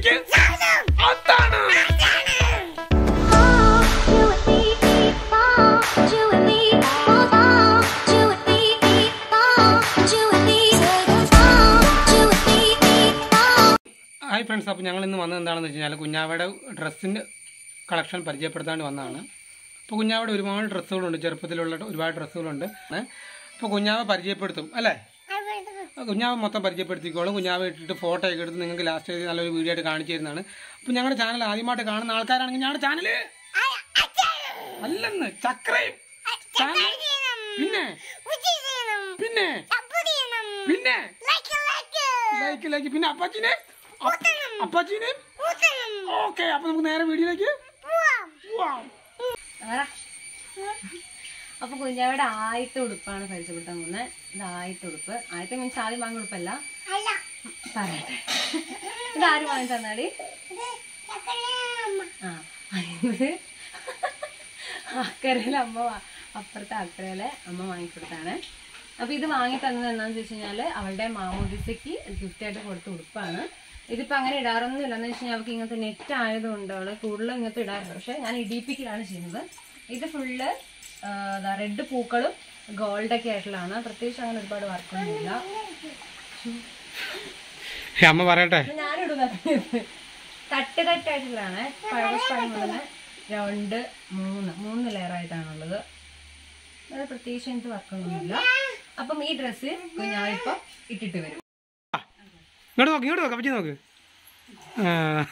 വീഡിയോയിലേക്ക് അതാണ് hi friends അപ്പോൾ ഞങ്ങൾ ഇന്ന് വന്നത് എന്താണെന്ന് വെച്ച് കഴിഞ്ഞാൽ കുഞ്ഞാവയുടെ ഡ്രസ്സിൻ്റെ കളക്ഷൻ പരിചയപ്പെടുത്താണ്ട് വന്നതാണ് അപ്പോൾ കുഞ്ഞാവയുടെ ഒരുപാട് ഡ്രസ്സുകളുണ്ട് ചെറുപ്പത്തിലുള്ള ഒരുപാട് ഡ്രസ്സുകളുണ്ട് അപ്പോൾ കുഞ്ഞാവ പരിചയപ്പെടുത്തും അല്ലേ കുഞ്ഞാവ് മൊത്തം പരിചയപ്പെടുത്തിക്കോളും കുഞ്ഞാവ് ഇട്ടിട്ട് ഫോട്ടോ ഒക്കെ എടുത്ത് നിങ്ങൾക്ക് ലാസ്റ്റ് നല്ലൊരു വീഡിയോ ആയിട്ട് കാണിച്ചു തരുന്നതാണ് അപ്പോൾ ഞങ്ങളുടെ ചാനൽ ആദ്യമായിട്ട് കാണുന്ന ആൾക്കാരാണെങ്കിൽ ഞങ്ങളുടെ ചാനൽ അല്ലെന്ന് ചക്രയും ചാനൽ പിന്നെ പിന്നെ പിന്നെ ലൈക്ക് ലൈക്ക് പിന്നെ അപ്പാച്ചിനെ അപ്പാച്ചിനെ ഓക്കെ അപ്പൊ നമുക്ക് നേരെ വീഡിയോയിലേക്ക് പോവാം അപ്പൊ കുഞ്ഞാവിടെ ആദ്യത്തെ ഉടുപ്പാണ് പരിചയപ്പെടുത്താൻ പോകുന്നത് ഇത് ആദ്യത്തെ ഉടുപ്പ് ആദ്യത്തെ മീൻസ് ആദ്യം വാങ്ങിയ ഉടുപ്പല്ല പറയട്ടെ ഇത് ആര് വാങ്ങി തന്നാടി ആ ഇത് അക്കരയിലെ അമ്മ വാ- അപ്പുറത്തെ അക്കരയിലെ അമ്മ വാങ്ങിക്കൊടുത്താണ് അപ്പൊ ഇത് വാങ്ങി തന്നത് എന്താണെന്ന് വെച്ച് കഴിഞ്ഞാല് അവളുടെ മാമോദിസയ്ക്ക് ഗിഫ്റ്റ് ആയിട്ട് കൊടുത്ത ഉടുപ്പാണ് ഇതിപ്പോ അങ്ങനെ ഇടാറൊന്നും ഇല്ലെന്ന് വെച്ച് കഴിഞ്ഞാൽ അവൾക്ക് ഇങ്ങനത്തെ നെറ്റ് ആയതുകൊണ്ട് അവള് കൂടുതലും ഇങ്ങനത്തെ ഇടാറുണ്ട് പക്ഷെ ഞാൻ ഇടിപ്പിക്കലാണ് ചെയ്യുന്നത് ഇത് ഫുള്ള് റെഡ് പൂക്കളും ഗോൾഡ് ഒക്കെ ആയിട്ടുള്ളതാണ് പ്രത്യേകിച്ച് അങ്ങനെ ഒരുപാട് വർക്കൊന്നുമില്ല ഏ, അമ്മ പറയട്ടെ ഞാനിടുന്നത് തട്ട് തട്ടായിട്ടുള്ളതാണ് പഴവസ്പാടുള്ളത് രണ്ട് മൂന്ന് മൂന്ന് ലെയർ ആയിട്ടാണുള്ളത് അത് പ്രത്യേകിച്ച് എനിക്ക് വർക്കൊന്നുമില്ല അപ്പം ഈ ഡ്രസ്സ് ഞാനിപ്പോ ഇട്ടിട്ട് വരും ഇങ്ങോട്ട് നോക്ക് ഇങ്ങോട്ട് നോക്ക് അപ്പച്ചി നോക്ക് ആ.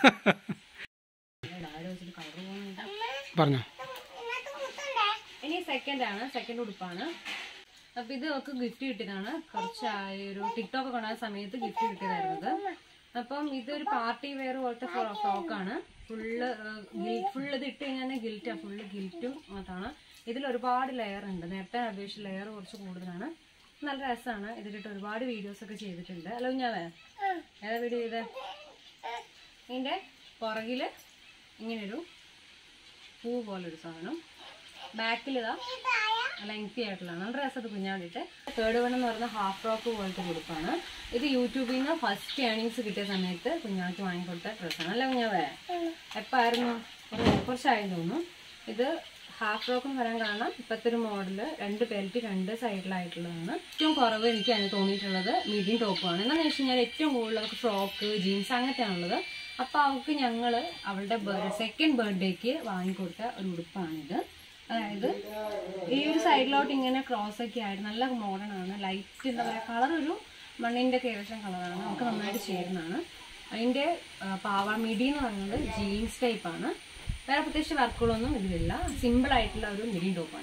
പറഞ്ഞോ ഇനി സെക്കൻഡ് ആണ് സെക്കൻഡ് ഉടുപ്പാണ് അപ്പൊ ഇത് നമുക്ക് ഗിഫ്റ്റ് കിട്ടിയതാണ് കുറച്ചായി ഒരു ടിക്ടോക്ക് കൊണ്ടുവന്ന സമയത്ത് ഗിഫ്റ്റ് കിട്ടിയതായിരുന്നത് അപ്പം ഇതൊരു പാർട്ടി വെയർ പോലത്തെ ഫ്രോക്കാണ് ഫുള്ള് ഫുള്ള് ഇത് ഇട്ട് കഴിഞ്ഞാൽ ഗിൽറ്റാ ഫുള്ള് ഗിൽറ്റും അതാണ് ഇതിൽ ഒരുപാട് ലെയർ ഉണ്ട് നേരത്തെ അപേക്ഷിച്ച് ലെയർ കുറച്ച് കൂടുതലാണ് നല്ല രസമാണ് ഇതിലിട്ട് ഒരുപാട് വീഡിയോസ് ഒക്കെ ചെയ്തിട്ടുണ്ട് അല്ല ഞാൻ ഏതാ വീഡിയോ ചെയ്തേ ഇതിന്റെ പുറകില് ഇങ്ങനൊരു പൂ പോലൊരു സാധനം ബാക്കിൽ ഇതാ ലെങ്തി ആയിട്ടുള്ളതാണ് നല്ല രസത് കുഞ്ഞാടിയിട്ട് തേർഡ് വൺ എന്ന് പറയുന്ന ഹാഫ് ഫ്രോക്ക് പോലത്തെ ഉടുപ്പാണ് ഇത് യൂട്യൂബിൽ നിന്ന് ഫസ്റ്റ് ഏണിങ്സ് കിട്ടിയ സമയത്ത് കുഞ്ഞാക്ക് വാങ്ങിക്കൊടുത്ത ഡ്രസ്സാണ് അല്ല കുഞ്ഞാവേ എപ്പായിരുന്നു കുറേ- കുറച്ചായെന്ന് തോന്നുന്നു ഇത് ഹാഫ് ഫ്രോക്ക് എന്ന് പറയാൻ കാരണം ഇപ്പോഴത്തെ ഒരു മോഡല് രണ്ട് ബെൽറ്റ് രണ്ട് സൈഡിലായിട്ടുള്ളതാണ് ഏറ്റവും കുറവ് എനിക്ക് അതിന് തോന്നിയിട്ടുള്ളത് മീഡിയം ടോപ്പാണ് എന്താണെന്ന് വെച്ച് കഴിഞ്ഞാൽ ഏറ്റവും കൂടുതൽ അവർക്ക് ഫ്രോക്ക് ജീൻസ് അങ്ങനത്തെയാണുള്ളത് അപ്പോൾ അവൾക്ക് ഞങ്ങൾ അവളുടെ സെക്കൻഡ് ബർത്ത്ഡേക്ക് വാങ്ങിക്കൊടുത്ത ഒരു ഉടുപ്പാണിത് അതായത് ഈ ഒരു സൈഡിലോട്ട് ഇങ്ങനെ ക്രോസ് ഒക്കെ ആയിട്ട് നല്ല മോഡേൺ ആണ് ലൈറ്റ് എന്താ പറയുക കളർ ഒരു മണ്ണിൻ്റെ ഒക്കെ ഏകദേശം കളറാണ് നമുക്ക് നന്നായിട്ട് ചേരുന്നതാണ് അതിൻ്റെ പാവ മിഡി എന്ന് പറയുന്നത് ജീൻസ് ടൈപ്പാണ് വേറെ പ്രത്യേകിച്ച് വർക്കുകളൊന്നും ഇതിലില്ല സിമ്പിൾ ആയിട്ടുള്ള ഒരു മിഡി ടോപ്പാണ്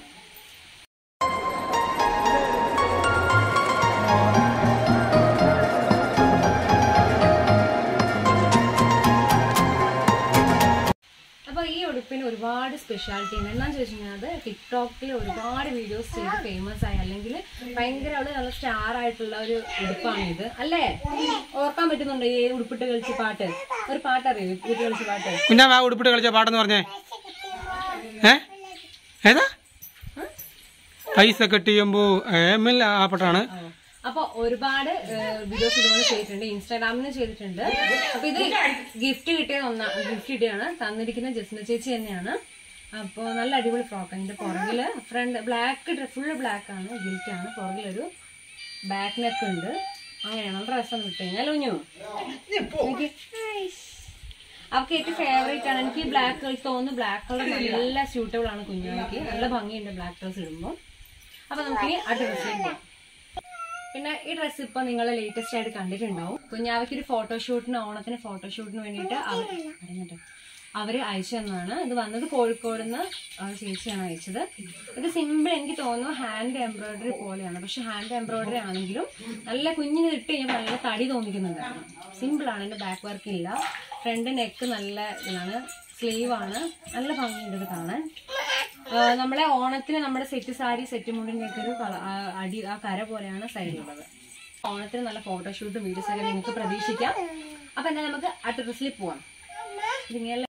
അപ്പൊ ഈ ഉടുപ്പിന് ഒരുപാട് സ്പെഷ്യാലിറ്റി ഉണ്ട് എന്നാന്ന് ചോദിച്ചു കഴിഞ്ഞാൽ അത് ടിക്ടോക്കിൽ ഒരുപാട് വീഡിയോസ് ചെയ്ത് ഫേമസ് ആയി അല്ലെങ്കിൽ ഭയങ്കര അവള് നല്ല സ്റ്റാർ ആയിട്ടുള്ള ഒരു ഉടുപ്പാണ് ഇത് അല്ലേ ഓർക്കാൻ പറ്റുന്നുണ്ടോ ഈ ഉടുപ്പിട്ട് കളിച്ച പാട്ട് ഒരു പാട്ട് അറിയോ ഉടുപ്പിട്ട് കളിച്ച പാട്ട് കുഞ്ഞാ വാ ഉടുപ്പിട്ട് കളിച്ച പാട്ടെന്ന് പറഞ്ഞേ ഏ ഏതാ പൈസ കെട്ടിയുമ്പോ ഏമിൽ ആ പാട്ടാണ് അപ്പൊ ഒരുപാട് വീഡിയോസ് ഇതുപോലെ ചെയ്തിട്ടുണ്ട് ഇൻസ്റ്റാഗ്രാമിൽ നിന്ന് ചെയ്തിട്ടുണ്ട് അപ്പൊ ഇത് ഗിഫ്റ്റ് കിട്ടിയത് ഒന്നാ ഗിഫ്റ്റ് കിട്ടിയാണ് തന്നിരിക്കുന്ന ജസ്ന ചേച്ചി തന്നെയാണ് അപ്പോൾ നല്ല അടിപൊളി ഫ്രോക്ക് അതിന്റെ പുറകില് ഫ്രണ്ട് ബ്ലാക്ക് ഫുള്ള് ബ്ലാക്ക് ആണ് ഗിൽറ്റ് ആണ് പുറകിലൊരു ബാക്ക് നെക്ക് ഉണ്ട് അങ്ങനെയാണ് നല്ല രസം വിട്ട് കഴിഞ്ഞാൽ ഉഞ്ഞു എനിക്ക് അവർക്ക് ഏറ്റവും ഫേവറേറ്റ് ആണ് എനിക്ക് ബ്ലാക്ക് കളർ തോന്നുന്നു ബ്ലാക്ക് കളർ നല്ല സ്യൂട്ടബിൾ ആണ് കുഞ്ഞുങ്ങൾക്ക് നല്ല ഭംഗിയുണ്ട് ബ്ലാക്ക് ഡ്രസ് ഇടുമ്പോൾ അപ്പൊ നമുക്ക് ഇനി ആ ഡ്രസ്സിലേക്ക് പോകാം പിന്നെ ഈ ഡ്രസ്സ് ഇപ്പൊ നിങ്ങൾ ലേറ്റസ്റ്റ് ആയിട്ട് കണ്ടിട്ടുണ്ടാവും കുഞ്ഞാവയ്ക്ക് ഒരു ഫോട്ടോഷൂട്ടിന് ഓണത്തിന് ഫോട്ടോഷൂട്ടിന് വേണ്ടിയിട്ട് അവർ അറിഞ്ഞിട്ട് അവര് അയച്ചു തന്നതാണ് ഇത് വന്നത് കോഴിക്കോട് നിന്ന് ചേച്ചിയാണ് അയച്ചത് ഇത് സിമ്പിൾ എനിക്ക് തോന്നുന്നു ഹാൻഡ് എംബ്രോയിഡറി പോലെയാണ് പക്ഷെ ഹാൻഡ് എംബ്രോയിഡറി ആണെങ്കിലും നല്ല കുഞ്ഞിന് ഇട്ട് കഴിഞ്ഞാൽ നല്ല തടി തോന്നിക്കുന്നുണ്ടായിരുന്നു സിമ്പിൾ ആണ് എന്റെ ബാക്ക് വർക്ക് ഇല്ല ഫ്രണ്ട് നെക്ക് നല്ല ഇതാണ് സ്ലീവ് ആണ് നല്ല ഭംഗിയുണ്ട് ഇത് കാണാൻ ആ, നമ്മളെ ഓണത്തിന് നമ്മുടെ സെറ്റ് സാരി സെറ്റ് മുണ്ടിന്റെ ഒക്കെ ഒരു കള- ആ അടി ആ കര പോലെയാണ് സൈഡിലുള്ളത് ഓണത്തിന് നല്ല ഫോട്ടോഷൂട്ടും വീഡിയോസ് ഒക്കെ നിങ്ങൾക്ക് പ്രതീക്ഷിക്കാം അപ്പൊ എന്നാ നമുക്ക് അടുത്ത ഡ്രസ്സിൽ പോവാം ഇതിങ്ങനെ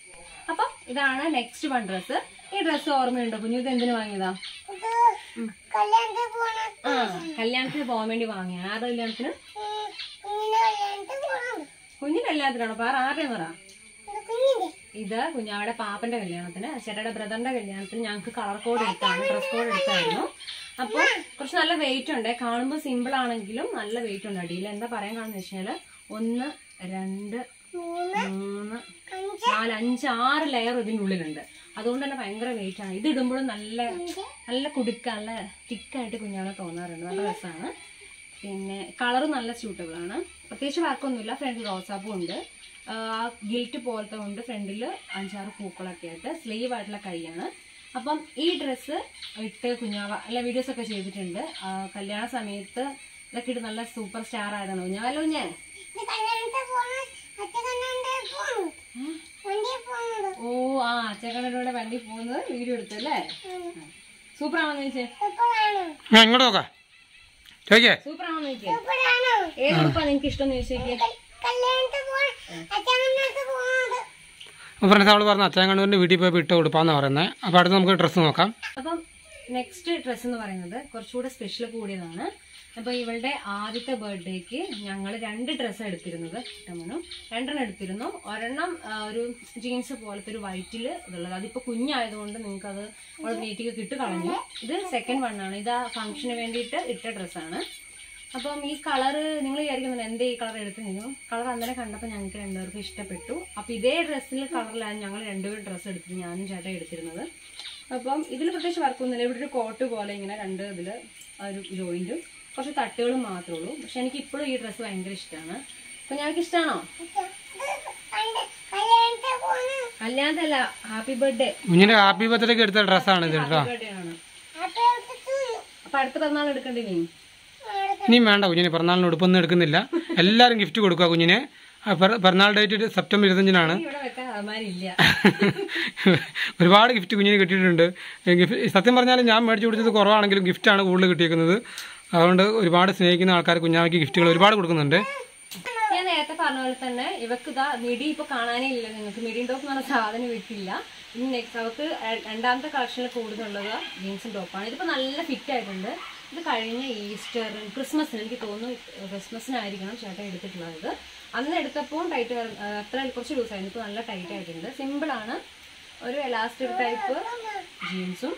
അപ്പൊ ഇതാണ് നെക്സ്റ്റ് വൺ ഡ്രസ്സ് ഈ ഡ്രസ്സ് ഓർമ്മയുണ്ടോ കുഞ്ഞു ഇത് എന്തിനു വാങ്ങിയതാ ഉം. കല്യാണത്തിന് പോണ ആ കല്യാണത്തിന് പോകാൻ വേണ്ടി വാങ്ങിയ ആരുടെ കല്യാണത്തിന് കുഞ്ഞിന്റെ കല്യാണത്തിന് പോണം കുഞ്ഞിന്റെ കല്യാണത്തിനാണോ പറ ആരുടെ പറ ഇത് കുഞ്ഞിന്റെ ഇത് കുഞ്ഞാവിടെ പാപ്പന്റെ കല്യാണത്തിന് ചേട്ടയുടെ ബ്രദറിന്റെ കല്യാണത്തിന് ഞങ്ങൾക്ക് കളർ കോഡ് എടുത്താണ് ഡ്രസ് കോഡ് എടുത്തായിരുന്നു അപ്പൊ കുറച്ച് നല്ല വെയിറ്റ് ഉണ്ട് കാണുമ്പോൾ സിമ്പിൾ ആണെങ്കിലും നല്ല വെയിറ്റ് ഉണ്ട് അടിയിൽ എന്താ പറയാൻ കാണുന്ന വെച്ചാല് ഒന്ന് രണ്ട് മൂന്ന് നാല് അഞ്ച് ആറ് ലെയർ ഇതിനുള്ളിലുണ്ട് അതുകൊണ്ട് തന്നെ ഭയങ്കര വെയിറ്റ് ആണ് ഇത് ഇടുമ്പോഴും നല്ല നല്ല കുടുക്ക നല്ല തിക്കായിട്ട് കുഞ്ഞാളെ തോന്നാറുണ്ട് നല്ല രസമാണ് പിന്നെ കളർ നല്ല സ്യൂട്ടബിൾ ആണ് പ്രത്യേകിച്ച് വർക്കൊന്നുമില്ല ഫ്രണ്ടിൽ റോസാപ്പൂ ഉണ്ട് ഗിൽറ്റ് പോലത്തെ ഉണ്ട് ഫ്രണ്ടിൽ അഞ്ചാറ് പൂക്കളൊക്കെ ആയിട്ട് സ്ലീവ് ആയിട്ടുള്ള കൈയാണ് അപ്പം ഈ ഡ്രസ്സ് ഇട്ട് കുഞ്ഞാവ അല്ല വീഡിയോസ് ഒക്കെ ചെയ്തിട്ടുണ്ട് ആ, കല്യാണ സമയത്ത് ഇതൊക്കെ ഇട്ട് നല്ല സൂപ്പർ സ്റ്റാർ ആയതാണ് കുഞ്ഞാവല്ലോ ഞാൻ ഇത് കല്യാണത്തിന് പോണ അച്ഛൻ കല്യാണത്തിന് പോണു വണ്ടിയിൽ പോണത് ഓ ആ അച്ചക്കടയുടെ വണ്ടി പോകുന്നത് വീഡിയോ എടുത്തല്ലേ സൂപ്പർ ആണോ ചോദിച്ചേ സൂപ്പറാണോ ഞാൻ ഇങ്ങോട്ട് നോക്കാം ചോദിക്കേ സൂപ്പർ ആണോ ചോദിച്ചേ സൂപ്പറാണോ ഏത് ഉടുപ്പാ നിനക്ക് ഇഷ്ടം എന്ന് ചോദിച്ചേക്ക് കല്യാണത്തിന് പോണ അച്ഛൻ കല്യാണത്തിന് പോണത് ഫ്രണ്ട്സ് അവൾ പറഞ്ഞ അച്ഛൻ കണ്ണൂരിൻ്റെ വീട്ടിൽ പോയി ഇട്ട് കൊടുപ്പാന്ന് പറയുന്നത് അപ്പോൾ അടുത്ത് നമുക്ക് ഡ്രസ്സ് നോക്കാം അപ്പം നെക്സ്റ്റ് ഡ്രസ്സ് എന്ന് പറയുന്നത് കുറച്ചുകൂടെ സ്പെഷ്യൽ കൂടിയതാണ് അപ്പോൾ ഇവളുടെ ആദ്യത്തെ ബർത്ത്ഡേക്ക് ഞങ്ങൾ രണ്ട് ഡ്രസ്സ് എടുത്തിരുന്നത് ടമനും രണ്ടെണ്ണം എടുത്തിരുന്നു ഒരെണ്ണം ആ, ഒരു ജീൻസ് പോലത്തെ ഒരു വൈറ്റിൽ ഇതുള്ളത് അതിപ്പോൾ കുഞ്ഞായതുകൊണ്ട് നിങ്ങൾക്ക് അത് അവൾ നീറ്റിക്ക് കിട്ടു കളഞ്ഞു ഇത് സെക്കൻഡ് വൺ ആണ് ഇത് ആ ഫംഗ്ഷന് വേണ്ടിയിട്ട് ഇട്ട ഡ്രസ്സാണ് അപ്പം ഈ കളറ് നിങ്ങൾ വിചാരിക്കുന്നുണ്ട് എന്തേ ഈ കളർ എടുത്തു നിന്നു കളർ അന്നേരം കണ്ടപ്പോൾ ഞങ്ങൾക്ക് രണ്ടുപേർക്കും ഇഷ്ടപ്പെട്ടു അപ്പം ഇതേ ഡ്രസ്സിൽ കളറിലാണ് ഞങ്ങൾ രണ്ടുപേരും ഡ്രസ്സ് എടുത്തിട്ട് ഞാനും ചേട്ടൻ എടുത്തിരുന്നത് അപ്പം ഇതിൽ പ്രത്യേകിച്ച് വർക്കൊന്നുമില്ല ഇവിടെ ഒരു കോട്ട് പോലെ ഇങ്ങനെ രണ്ട് ഇതിൽ ഒരു ജോയിന്റും കുറച്ച് തട്ടുകളും മാത്രമേ ഉള്ളൂ പക്ഷെ എനിക്ക് ഇപ്പോഴും ഈ ഡ്രസ്സ് ഭയങ്കര ഇഷ്ടമാണ് അപ്പം ഞങ്ങൾക്ക് ഇഷ്ടമാണോ കല്യാണത്തിന് പോണ കല്യാണത്തല്ല ഹാപ്പി ബർത്ത്ഡേ കുഞ്ഞിൻ്റെ ഹാപ്പി ബർത്ത്ഡേക്ക് എടുത്ത ഡ്രസ്സാണ് ഇത് കേട്ടോ ബർത്ത്ഡേ ആണ് അപ്പൊ എടുത്തു അപ്പം അടുത്ത പിറന്നാൾ എടുക്കണ്ടേ നീ ഇനിയും വേണ്ട കുഞ്ഞിന് പിറന്നാളിന് ഉടുപ്പൊന്നും എടുക്കുന്നില്ല എല്ലാവരും ഗിഫ്റ്റ് കൊടുക്കുക കുഞ്ഞിന് ആ, പിറ- പിറന്നാൾ ഡേറ്റ് സെപ്റ്റംബർ ഇരുപത്തഞ്ചിനാണ് ഇവിടെ വെക്കാൻ അവന്മാരില്ല ഒരുപാട് ഗിഫ്റ്റ് കുഞ്ഞിന് കിട്ടിയിട്ടുണ്ട് ഗിഫ്റ്റ് സത്യം പറഞ്ഞാൽ ഞാൻ മേടിച്ചു കൊടുത്തത് കുറവാണെങ്കിലും ഗിഫ്റ്റാണ് കൂടുതൽ കിട്ടിയിരിക്കുന്നത് അതുകൊണ്ട് ഒരുപാട് സ്നേഹിക്കുന്ന ആൾക്കാർ കുഞ്ഞാവയ്ക്ക് ഗിഫ്റ്റുകൾ ഒരുപാട് കൊടുക്കുന്നുണ്ട് ഞാൻ നേരത്തെ പറഞ്ഞ പോലെ തന്നെ ഇവക്ക് ഇതാ മിടി ഇപ്പൊ കാണാനേ ഇല്ല നിങ്ങൾക്ക് മിഡി ടോപ്പ് എന്ന് പറഞ്ഞ സാധനം വിട്ടില്ല ഇനി നെക്സ്റ്റ് അവക്ക് ര- രണ്ടാമത്തെ കളക്ഷനിൽ കൂടുതലുള്ളത് ജീൻസും ടോപ്പാണ് ഇതിപ്പോ നല്ല ഫിറ്റ് ആയിട്ടുണ്ട് ഇത് കഴിഞ്ഞ ഈസ്റ്റർ ക്രിസ്മസിന് എനിക്ക് തോന്നുന്നു ക്രിസ്മസിനായിരിക്കണം ചേട്ടൻ എടുത്തിട്ടുള്ളത് ഇത് അന്ന് എടുത്തപ്പോൾ ടൈറ്റ് അത്ര കുറച്ച് ലൂസായിരുന്നു ഇപ്പോൾ നല്ല ടൈറ്റ് ആയിട്ടുണ്ട് സിമ്പിൾ ആണ് ഒരു എലാസ്റ്റിക് ടൈപ്പ് ജീൻസും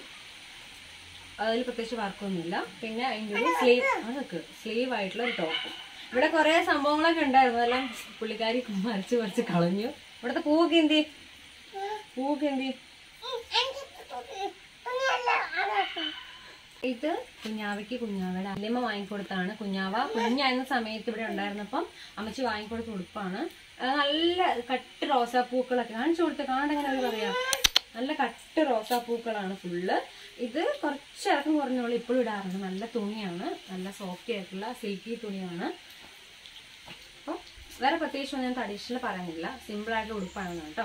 അതിൽ പ്രത്യേകിച്ച് വർക്കൊന്നുമില്ല പിന്നെ അതിൻ്റെ ഒരു സ്ലീവ് അതൊക്കെ സ്ലീവ് ആയിട്ടുള്ള ഒരു ടോപ്പ് ഇവിടെ കുറെ സംഭവങ്ങളൊക്കെ ഉണ്ടായിരുന്നു അതെല്ലാം പുള്ളിക്കാരി മറിച്ച് മറിച്ച് കളഞ്ഞു ഇവിടുത്തെ പൂവൊക്കെ എന്തി പൂവൊക്കെ എന്തി എനിക്ക് തുണിയല്ല അതൊക്കെ ഇത് കുഞ്ഞാവയ്ക്ക് കുഞ്ഞാവയുടെ അല്യമ്മ വാങ്ങിക്കൊടുത്താണ് കുഞ്ഞാവ കുഞ്ഞായിരുന്ന സമയത്ത് ഇവിടെ ഉണ്ടായിരുന്നപ്പം അമ്മച്ചി വാങ്ങിക്കൊടുത്ത ഉടുപ്പാണ് അത് നല്ല കട്ട് റോസാപ്പൂക്കളൊക്കെ കാണിച്ചു കൊടുത്ത് കാണണ്ടെങ്ങനെ അവർ പറയാം നല്ല കട്ട് റോസാപ്പൂക്കളാണ് ഫുള്ള് ഇത് കുറച്ച് ഇറക്കം കുറഞ്ഞോളൂ ഇപ്പോഴും ഇടാറുണ്ട് നല്ല തുണിയാണ് നല്ല സോഫ്റ്റ് ആയിട്ടുള്ള സിൽക്കി തുണിയാണ് അപ്പം വേറെ പ്രത്യേകിച്ച് ഞാൻ ട്രഡീഷണൽ പറയുന്നില്ല സിമ്പിൾ ആയിട്ടുള്ള ഉടുപ്പാണ് കേട്ടോ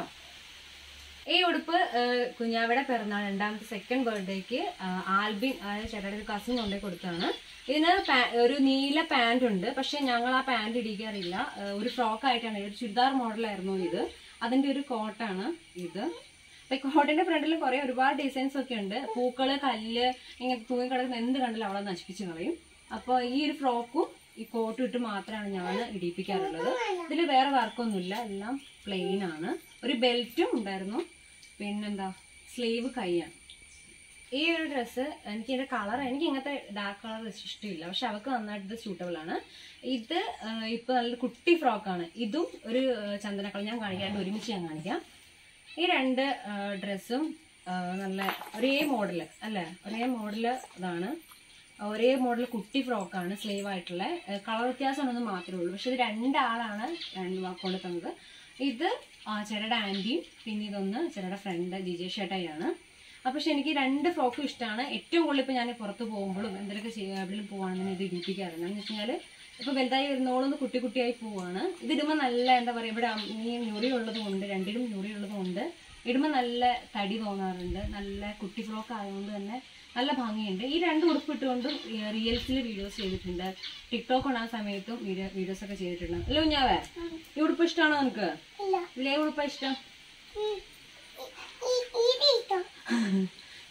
ഈ ഉടുപ്പ് ഏഹ്, കുഞ്ഞാവയുടെ പിറന്നാൾ രണ്ടാമത്തെ സെക്കൻഡ് ബർത്ത്ഡേക്ക് ആൽബിൻ അതായത് ചേട്ടയുടെ ഒരു കസിൻ കൊണ്ടുപോയി കൊടുത്താണ് ഇതിന് പാ- ഒരു നീല പാന്റ് ഉണ്ട് പക്ഷെ ഞങ്ങൾ ആ പാന്റ് ഇടിക്കാറില്ല ഏഹ്, ഒരു ഫ്രോക്ക് ആയിട്ടാണ് ഒരു ചുരിദാർ മോഡലായിരുന്നു ഇത് അതിന്റെ ഒരു കോട്ടാണ് ഇത് അപ്പൊ ഈ കോട്ടിന്റെ ഫ്രണ്ടിൽ കുറെ ഒരുപാട് ഡിസൈൻസ് ഒക്കെ ഉണ്ട് പൂക്കള് കല്ല് ഇങ്ങനെ തൂങ്ങി കിടക്കുന്ന എന്ത് കണ്ടാലും അവളെ നശിപ്പിച്ച് കളയും അപ്പോൾ ഈ ഒരു ഫ്രോക്കും ഈ കോട്ടും ഇട്ട് മാത്രമാണ് ഞാൻ ഇടിപ്പിക്കാറുള്ളത് ഇതിൽ വേറെ വർക്കൊന്നുമില്ല എല്ലാം പ്ലെയിൻ ആണ് ഒരു ബെൽറ്റും ഉണ്ടായിരുന്നു പിന്നെന്താ സ്ലീവ് കൈയാണ് ഈ ഒരു ഡ്രസ്സ് എനിക്ക് ഇതിന്റെ കളർ എനിക്ക് ഇങ്ങനത്തെ ഡാർക്ക് കളർ ഇഷ്ടമില്ല പക്ഷെ അവൾക്ക് നന്നായിട്ട് ഇത് സ്യൂട്ടബിൾ ആണ് ഇത് ആ, ഇപ്പൊ നല്ലൊരു കുട്ടി ഫ്രോക്കാണ് ഇതും ഒരു ആ, ചന്ദനക്കളർ ഞാൻ കാണിക്കാണ്ട് ഒരുമിച്ച് ഞാൻ കാണിക്കാം ഈ രണ്ട് ഡ്രസ്സും നല്ല ഒരേ മോഡല് അല്ലേ ഒരേ മോഡല് ഇതാണ് ഒരേ മോഡൽ കുട്ടി ഫ്രോക്കാണ് സ്ലീവ് ആയിട്ടുള്ള കളർ വ്യത്യാസമാണെന്ന് മാത്രമേ ഉള്ളൂ പക്ഷെ ഇത് രണ്ടാളാണ് രണ്ട് കൊണ്ട് തന്നത് ഇത് ആ, ചേട്ടയുടെ ആൻറ്റിയും പിന്നെ ഇതൊന്ന് ചേട്ടയുടെ ഫ്രണ്ട് ജിജേ ഷേട്ടയാണ് അപ്പൊ പക്ഷെ എനിക്ക് രണ്ട് ഫ്രോക്കും ഇഷ്ടമാണ് ഏറ്റവും കൂടുതൽ ഇപ്പൊ ഞാൻ പുറത്ത് പോകുമ്പോഴും എന്തെങ്കിലുമൊക്കെ ചെയ്യുക എവിടെയും പോവാണെന്ന് ഇത് ഇടിപ്പിക്കാറുണ്ട് എന്ന് വെച്ചാൽ ഇപ്പൊ വലുതായി വരുന്നോളൊന്ന് കുട്ടി കുട്ടിയായി പോവാണ് ഇത് ഇടുമ്പോൾ നല്ല എന്താ പറയാ ഇവിടെ ഈ ഞൊറിയുള്ളത് കൊണ്ട് രണ്ടിലും ഞൊറിയുള്ളത് കൊണ്ട് ഇടുമ്പോൾ നല്ല തടി തോന്നാറുണ്ട് നല്ല കുട്ടി ഫ്രോക്ക് ആയതുകൊണ്ട് തന്നെ നല്ല ഭംഗിയുണ്ട് ഈ രണ്ട് ഉടുപ്പ് ഇട്ടുകൊണ്ടും റിയൽസിൽ വീഡിയോസ് ചെയ്തിട്ടുണ്ട് ടിക്ടോക്ക് ഉണ്ടാകുന്ന സമയത്തും വീഡിയോ വീഡിയോസ് ഒക്കെ ചെയ്തിട്ടുണ്ട് അല്ലേ കുഞ്ഞാവേ ഈ ഉടുപ്പ് ഇഷ്ടമാണോ നിനക്ക് ഇല്ല ഇതിലേ ഉടുപ്പാ ഇഷ്ടം ഉം. ഈ- ഈ- ഇത് ഇഷ്ടം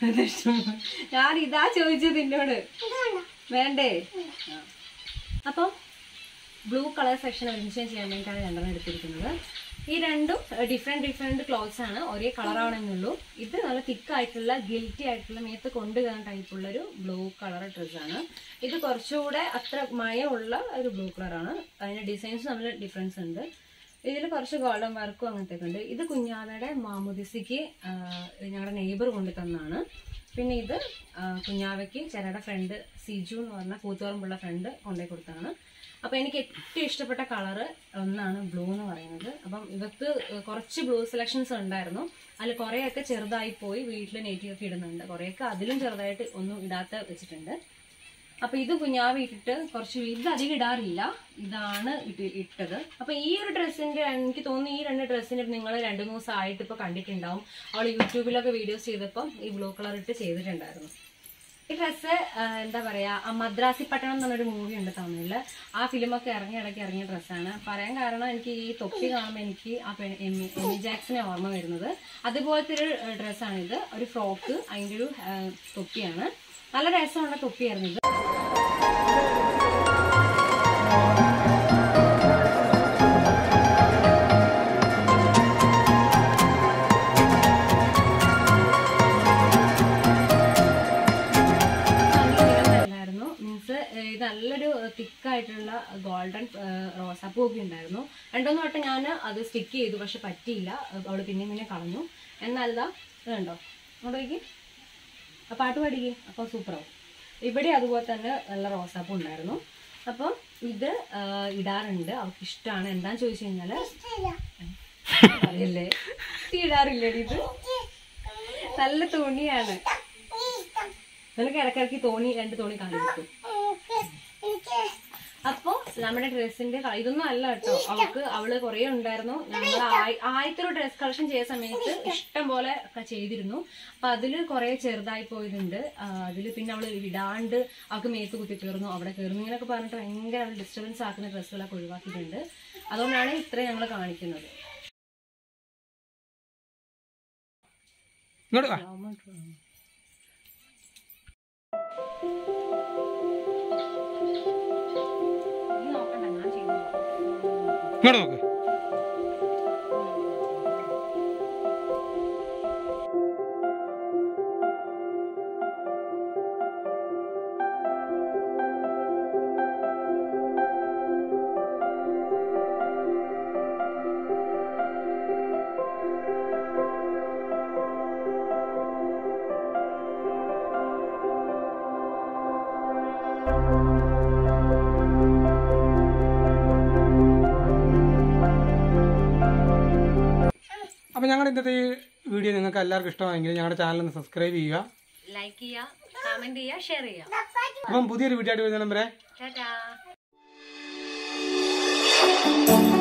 എന്താ ഇഷ്ടം ഞാൻ ഇതാ ചോദിച്ചത് നിന്നോട് വേണ്ടേ ആ. അപ്പം ബ്ലൂ കളർ സെക്ഷൻ ഒരുമിച്ച് ചെയ്യാൻ വേണ്ടിയിട്ടാണ് രണ്ടെണ്ണം എടുത്തിരിക്കുന്നത് ഈ രണ്ടും ഡിഫറെന്റ് ഡിഫറെന്റ് ക്ലോത്ത്സ് ആണ് ഒരേ കളർ ആണെന്നുള്ളൂ ഇത് നല്ല തിക്ക് ആയിട്ടുള്ള ഗിൽറ്റി ആയിട്ടുള്ള മേത്ത് കൊണ്ടുകയറാൻ ടൈപ്പുള്ള ഒരു ബ്ലൂ കളർ ഡ്രസ്സാണ് ഇത് കുറച്ചുകൂടെ അത്ര മയമുള്ള ഒരു ബ്ലൂ കളറാണ് അതിന്റെ ഡിസൈൻസ് തമ്മിൽ ഡിഫറൻസ് ഉണ്ട് ഇതിൽ കുറച്ച് ഗോൾഡൻ വർക്കും അങ്ങനത്തെ ഒക്കെ ഉണ്ട് ഇത് കുഞ്ഞാവയുടെ മാമുദിസിക്ക് ഞങ്ങളുടെ നെയ്ബർ കൊണ്ടു തന്നാണ് പിന്നെ ഇത് ആ, കുഞ്ഞാവയ്ക്ക് ചേട്ടയുടെ ഫ്രണ്ട് സിജു എന്ന് പറഞ്ഞ കൂത്തുപറമ്പുള്ള ഫ്രണ്ട് കൊണ്ടുപോയി കൊടുത്താണ് അപ്പൊ എനിക്ക് ഏറ്റവും ഇഷ്ടപ്പെട്ട കളറ് ഒന്നാണ് ബ്ലൂ എന്ന് പറയുന്നത് അപ്പം ഇവക്ക് കുറച്ച് ബ്ലൂ സെലക്ഷൻസ് ഉണ്ടായിരുന്നു അതിൽ കുറേയൊക്കെ ചെറുതായി പോയി വീട്ടിൽ നെറ്റീവ് ഒക്കെ ഇടുന്നുണ്ട് കുറേയൊക്കെ അതിലും ചെറുതായിട്ട് ഒന്നും ഇടാത്ത വെച്ചിട്ടുണ്ട് അപ്പൊ ഇത് കുഞ്ഞാവ് ഇട്ടിട്ട് കുറച്ച് ഇത് അധികം ഇടാറില്ല ഇതാണ് ഇട്ട് ഇട്ടത് അപ്പൊ ഈ ഒരു ഡ്രസ്സിന്റെ എനിക്ക് തോന്നുന്നു ഈ രണ്ട് ഡ്രസ്സിന് നിങ്ങൾ രണ്ടു മൂന്ന് ദിവസമായിട്ട് ഇപ്പൊ കണ്ടിട്ടുണ്ടാവും അവൾ യൂട്യൂബിലൊക്കെ വീഡിയോസ് ചെയ്തപ്പം ഈ ബ്ലൂ കളർ ഇട്ട് ചെയ്തിട്ടുണ്ടായിരുന്നു ഈ ഡ്രസ്സ് എന്താ പറയാ ആ മദ്രാസി പട്ടണം എന്ന് പറഞ്ഞൊരു മൂവി ഉണ്ട് തമിഴില് ആ ഫിലിമൊക്കെ ഇറങ്ങി ഇടയ്ക്ക് ഇറങ്ങിയ ഡ്രസ്സാണ് പറയാൻ കാരണം എനിക്ക് ഈ തൊപ്പി കാണുമ്പോൾ എനിക്ക് ആ പെ- എമി എമി ജാക്സിനെ ഓർമ്മ വരുന്നത് അതുപോലത്തെ ഒരു ഡ്രസ്സാണിത് ഒരു ഫ്രോക്ക് അതിൻ്റെ ഒരു ആ, തൊപ്പിയാണ് നല്ല രസമുള്ള തൊപ്പിയായിരുന്നു ഇത് നല്ലൊരു മീൻസ് ഇത് നല്ലൊരു തിക്കായിട്ടുള്ള ഗോൾഡൻ റോസാപ്പൂ ഒക്കെ ഉണ്ടായിരുന്നു രണ്ടൊന്ന് വട്ടം ഞാൻ അത് സ്റ്റിക്ക് ചെയ്തു പക്ഷെ പറ്റിയില്ല അവള് പിന്നെ പിന്നെ കളഞ്ഞു എന്നല്ല ഇത് കണ്ടോ അങ്ങോട്ടേക്ക് ആ പാട്ട് പാടിക്കേ അപ്പോൾ സൂപ്പറാവും ഇവിടെ അതുപോലെ തന്നെ നല്ല റോസാപ്പൂ ഉണ്ടായിരുന്നു അപ്പം ഇത് ആ, ഇടാറുണ്ട് അവൾക്ക് ഇഷ്ടമാണ് എന്താന്ന് ചോദിച്ചു കഴിഞ്ഞാല് അറിയില്ലേ ഇടാറില്ലേ ഇത് നല്ല തുണിയാണ് നിനക്ക് ഇടക്കിടക്ക് തോണി രണ്ട് തോണി കാണിക്കും അപ്പൊ നമ്മുടെ ഡ്രസ്സിന്റെ ഇതൊന്നും അല്ല കേട്ടോ അവൾക്ക് അവള് കുറെ ഉണ്ടായിരുന്നു ഞങ്ങൾ ആദ്യത്തെ ഒരു ഡ്രസ് കളക്ഷൻ ചെയ്ത സമയത്ത് ഇഷ്ടം പോലെ ഒക്കെ ചെയ്തിരുന്നു അപ്പൊ അതില് കുറെ ചെറുതായി പോയതുണ്ട് ആ, അതില് പിന്നെ അവള് ഇടാണ്ട് അവൾക്ക് മേത്ത് കുത്തി കയറുന്നു അവിടെ കയറുന്നു ഇങ്ങനെയൊക്കെ പറഞ്ഞിട്ട് ഭയങ്കര ഡിസ്റ്റർബൻസ് ആക്കുന്ന ഡ്രസ്സുകളൊക്കെ ഒഴിവാക്കിയിട്ടുണ്ട് അതുകൊണ്ടാണ് ഇത്രയും ഞങ്ങൾ കാണിക്കുന്നത് ഇങ്ങോട്ട് വാ നീ നോക്കണ്ട ഞാൻ ചെയ്യുന്നു ഇങ്ങോട്ട് നോക്ക് അപ്പോൾ ഞങ്ങളുടെ ഇന്നത്തെ ഈ വീഡിയോ നിങ്ങൾക്ക് എല്ലാവർക്കും ഇഷ്ടമായെങ്കിൽ ഞങ്ങളുടെ ചാനൽ ഒന്ന് സബ്സ്ക്രൈബ് ചെയ്യുക ലൈക്ക് ചെയ്യുക കമന്റ് ചെയ്യുക ഷെയർ ചെയ്യുക അപ്പം പുതിയൊരു വീഡിയോ ആയിട്ട് വരുന്ന നമ്പറേ ടാറ്റാ